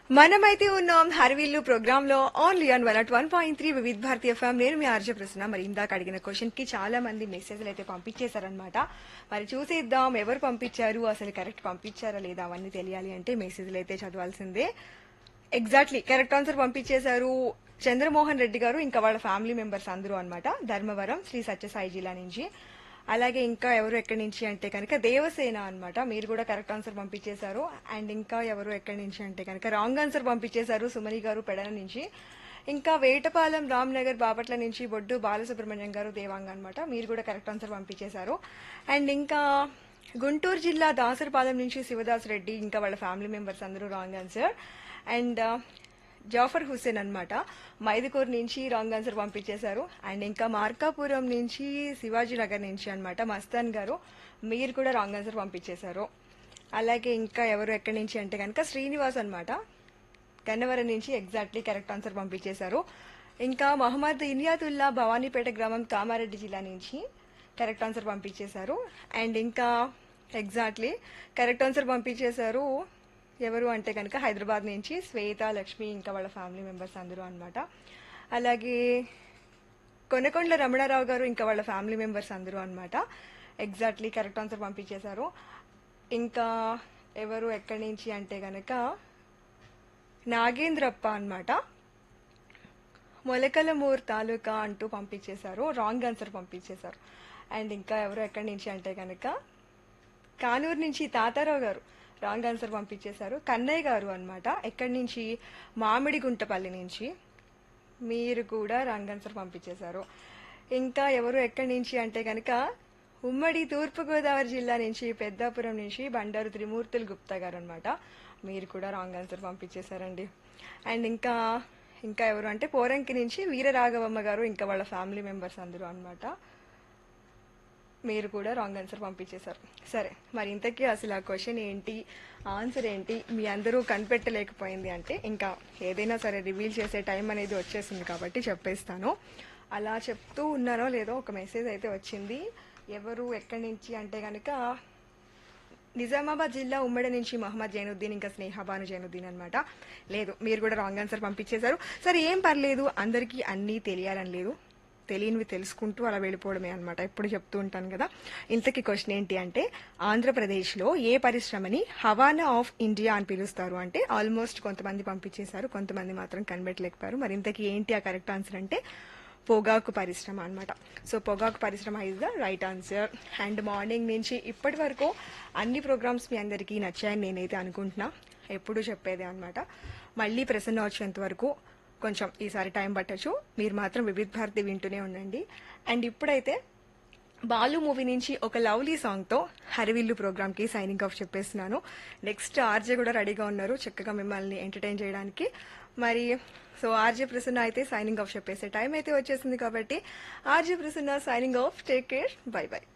మనమైతే ఉన్నాం హర్విల్లు ప్రోగ్రామ్ లో only on one at one point three వివిధ భారతీయ ఫ్యామ్ నేను మీ ఆర్జ ప్రశ్న మరి ఇందాక అడిగిన క్వశ్చన్ కి చాలా మంది మెసేజ్లు అయితే పంపించేశారనమాట మరి చూసేద్దాం ఎవరు పంపించారు అసలు కరెక్ట్ పంపించారా లేదా అవన్నీ తెలియాలి అంటే మెసేజ్లు అయితే చదవాల్సిందే ఎగ్జాక్ట్లీ కరెక్ట్ ఆన్సర్ పంపించేశారు చంద్రమోహన్ రెడ్డి గారు ఇంకా వాళ్ళ ఫ్యామిలీ మెంబర్స్ అందరూ అన్నమాట ధర్మవరం శ్రీ సత్యసాయి జిల్లా నుంచి అలాగే ఇంకా ఎవరు ఎక్కడి నుంచి అంటే కనుక దేవసేన అన్నమాట మీరు కూడా కరెక్ట్ ఆన్సర్ పంపించేశారు అండ్ ఇంకా ఎవరు ఎక్కడి నుంచి అంటే కనుక రాంగ్ ఆన్సర్ పంపించేశారు సుమని గారు పెడన నుంచి ఇంకా వేటపాలెం రామ్నగర్ బాపట్ల నుంచి బొడ్డు బాలసుబ్రహ్మణ్యం గారు దేవాంగ అన్నమాట మీరు కూడా కరెక్ట్ ఆన్సర్ పంపించేశారు అండ్ ఇంకా గుంటూరు జిల్లా దాసరపాలెం నుంచి శివదాస్ రెడ్డి ఇంకా వాళ్ళ ఫ్యామిలీ మెంబర్స్ అందరూ wrong answer and Jafar Hussain అన్నమాట మైదుకూరు నుంచి రాంగ్ ఆన్సర్ పంపించేశారు అండ్ ఇంకా మార్కాపురం నుంచి శివాజీ నగర్ నుంచి అన్నమాట మస్తాన్ గారు మీరు కూడా రాంగ్ ఆన్సర్ పంపించేశారు అలాగే ఇంకా ఎవరు ఎక్కడి నుంచి అంటే కనుక శ్రీనివాస్ అన్నమాట గన్నవరం నుంచి ఎగ్జాక్ట్లీ కరెక్ట్ ఆన్సర్ పంపించేశారు ఇంకా మహమ్మద్ ఇనియాతుల్లా భవానీపేట గ్రామం కామారెడ్డి జిల్లా నుంచి కరెక్ట్ ఆన్సర్ పంపించేశారు అండ్ ఇంకా ఎగ్జాక్ట్లీ కరెక్ట్ ఆన్సర్ పంపించేశారు ఎవరు అంటే కనుక హైదరాబాద్ నుంచి శ్వేత లక్ష్మి ఇంకా వాళ్ళ ఫ్యామిలీ మెంబర్స్ అందరూ అన్నమాట అలాగే కొనకొండల రమణారావు గారు ఇంకా వాళ్ళ ఫ్యామిలీ మెంబర్స్ అందరూ అన్నమాట ఎగ్జాక్ట్లీ కరెక్ట్ ఆన్సర్ పంపించేశారు ఇంకా ఎవరు ఎక్కడి నుంచి అంటే కనుక నాగేంద్రప్ప అన్నమాట మొలకలమూర్ తాలూకా అంటూ పంపించేశారు రాంగ్ ఆన్సర్ పంపించేశారు అండ్ ఇంకా ఎవరు ఎక్కడి నుంచి అంటే కనుక కానూరు నుంచి తాతారావు గారు రాంగ్ ఆన్సర్ పంపించేశారు కన్నయ్య గారు అన్నమాట ఎక్కడి నుంచి మామిడి గుంటపల్లి నుంచి మీరు కూడా రాంగ్ ఆన్సర్ పంపించేశారు ఇంకా ఎవరు ఎక్కడి నుంచి అంటే కనుక ఉమ్మడి తూర్పుగోదావరి జిల్లా నుంచి పెద్దాపురం నుంచి బండారు త్రిమూర్తులు గుప్తా గారు అనమాట మీరు కూడా రాంగ్ ఆన్సర్ పంపించేశారండి అండ్ ఇంకా ఇంకా ఎవరు అంటే పోరంకి నుంచి వీరరాఘవమ్మ గారు ఇంకా వాళ్ళ ఫ్యామిలీ మెంబర్స్ అందరూ అన్నమాట మీరు కూడా రాంగ్ ఆన్సర్ పంపించేశారు సరే మరి ఇంతకీ అసలు ఆ క్వశ్చన్ ఏంటి ఆన్సర్ ఏంటి మీ అందరూ కనిపెట్టలేకపోయింది అంటే ఇంకా ఏదైనా సరే రివీల్ చేసే టైం అనేది వచ్చేసింది కాబట్టి చెప్పేస్తాను అలా చెప్తూ ఉన్నానో లేదో ఒక మెసేజ్ అయితే వచ్చింది ఎవరు ఎక్కడి నుంచి అంటే కనుక నిజామాబాద్ జిల్లా ఉమ్మడి నుంచి మహమ్మద్ జైనుద్దీన్ ఇంకా స్నేహబాను జైనుద్దీన్ అనమాట లేదు మీరు కూడా రాంగ్ ఆన్సర్ పంపించేశారు సరే ఏం పర్లేదు అందరికీ అన్నీ తెలియాలని లేదు తెలియనివి తెలుసుకుంటూ అలా వెళ్ళిపోవడమే అనమాట ఎప్పుడు చెప్తూ ఉంటాను కదా ఇంతకీ క్వశ్చన్ ఏంటి అంటే ఆంధ్రప్రదేశ్లో ఏ పరిశ్రమని హవానా ఆఫ్ ఇండియా అని పిలుస్తారు అంటే ఆల్మోస్ట్ కొంతమంది పంపించేశారు కొంతమంది మాత్రం కనిపెట్టలేకపోయారు మరి ఇంతకీ ఏంటి ఆ కరెక్ట్ ఆన్సర్ అంటే పొగాకు పరిశ్రమ అనమాట సో పొగాకు పరిశ్రమ is the right answer and morning నుంచి ఇప్పటి వరకు అన్ని ప్రోగ్రామ్స్ మీ అందరికీ నచ్చాయని నేనైతే అనుకుంటున్నా ఎప్పుడు చెప్పేదే అనమాట మళ్ళీ ప్రసన్న వచ్చేంత వరకు కొంచెం ఈసారి టైం పట్టచ్చు మీరు మాత్రం వివిధ భారతి వింటూనే ఉండండి అండ్ ఇప్పుడైతే బాలు మూవీ నుంచి ఒక లవ్లీ సాంగ్తో హరివిల్లు ప్రోగ్రామ్కి సైనింగ్ ఆఫ్ చెప్పేస్తున్నాను నెక్స్ట్ ఆర్జే కూడా రెడీగా ఉన్నారు చక్కగా మిమ్మల్ని ఎంటర్టైన్ చేయడానికి మరి సో ఆర్జే ప్రసన్న అయితే సైనింగ్ ఆఫ్ చెప్పేసే టైం అయితే వచ్చేసింది కాబట్టి RJ Prasanna signing off take care bye by